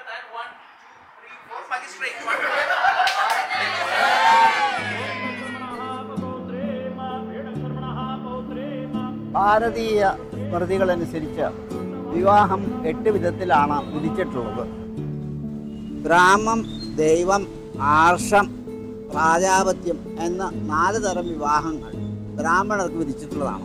ഭാരതീയ സ്മൃതികളനുസരിച്ച് വിവാഹം എട്ട് വിധത്തിലാണ് വിധിച്ചിട്ടുള്ളത് ഗ്രാമം ദൈവം ആർഷം പ്രാജാപത്യം എന്ന നാല് തരം വിവാഹങ്ങൾ ബ്രാഹ്മണർക്ക് വിധിച്ചിട്ടുള്ളതാണ്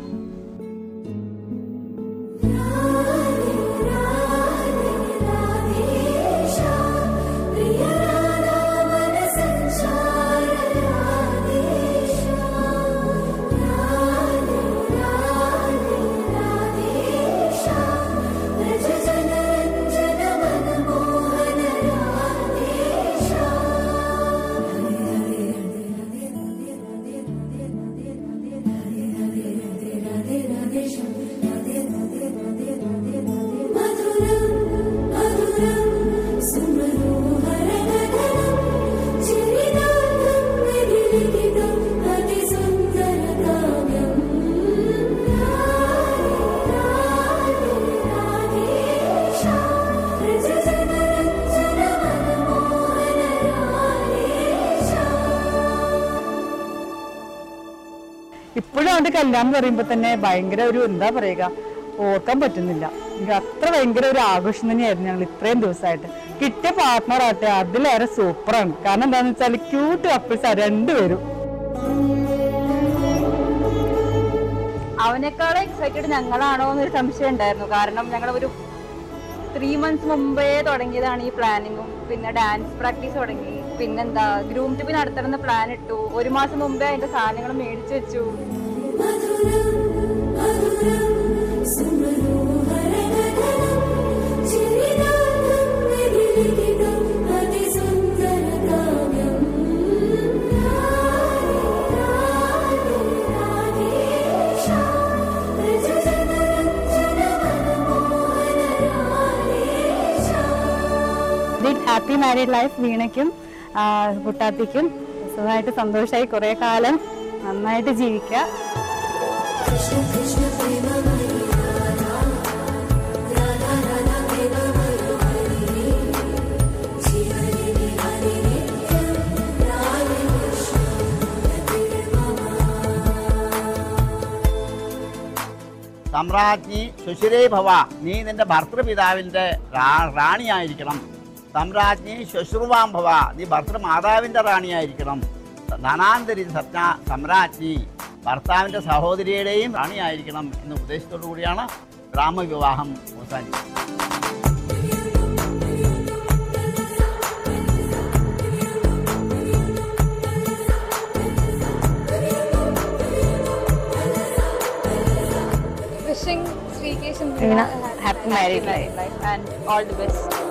ഇപ്പോഴും അവന്റെ കല്യാണം എന്ന് പറയുമ്പോ തന്നെ ഭയങ്കര ഒരു എന്താ പറയുക ഓർക്കാൻ പറ്റുന്നില്ല എനിക്ക് അത്ര ഭയങ്കര ഒരു ആഘോഷം തന്നെയായിരുന്നു ഞങ്ങൾ ഇത്രയും ദിവസമായിട്ട് കിട്ടിയ പാർട്ട്ണർ ആട്ടെ അതിലേറെ സൂപ്പറാണ് കാരണം എന്താന്ന് വെച്ചാൽ ക്യൂട്ട് കപ്പിൾസാ രണ്ടുപേരും അവനേക്കാളും എക്സൈറ്റഡ് ഞങ്ങളാണോ എന്നൊരു സംശയം ഉണ്ടായിരുന്നു കാരണം ഞങ്ങൾ ഒരു ത്രീ മന്ത്സ് മുമ്പേ തുടങ്ങിയതാണ് ഈ പ്ലാനിങ്ങും പിന്നെ ഡാൻസ് പ്രാക്ടീസ് തുടങ്ങി പിന്നെന്താ ഗ്രൂം ടു ബി നടത്തണമെന്ന് പ്ലാൻ ഇട്ടു ഒരു മാസം മുമ്പേ അതിന്റെ സാധനങ്ങൾ മേടിച്ചു വെച്ചു ഹാപ്പി മാരീഡ് ലൈഫ് വീണയ്ക്കും ആ, കുട്ടാത്തിക്കും സുഖമായിട്ട് സന്തോഷമായി കുറെ കാലം നന്നായിട്ട് ജീവിക്കുക സമ്രാജ്ഞി സുശിരേ ഭവ നീ നിന്റെ ഭർത്തൃപിതാവിൻ്റെ റാ- റാണിയായിരിക്കണം സമ്രാജ്ഞി ശ്വശ്രുവാം ഭവ നീ ഭർത്തൃമാതാവിൻ്റെ റാണിയായിരിക്കണം ധനാന്തരി സത്ന സമ്രാജ്ഞി ഭർത്താവിൻ്റെ സഹോദരിയുടെയും റാണിയായിരിക്കണം എന്ന ഉദ്ദേശത്തോടു കൂടിയാണ് ഗ്രാമവിവാഹം അവസാനിച്ചത് Wishing Sri Keshan Veena, happy married life and all the best.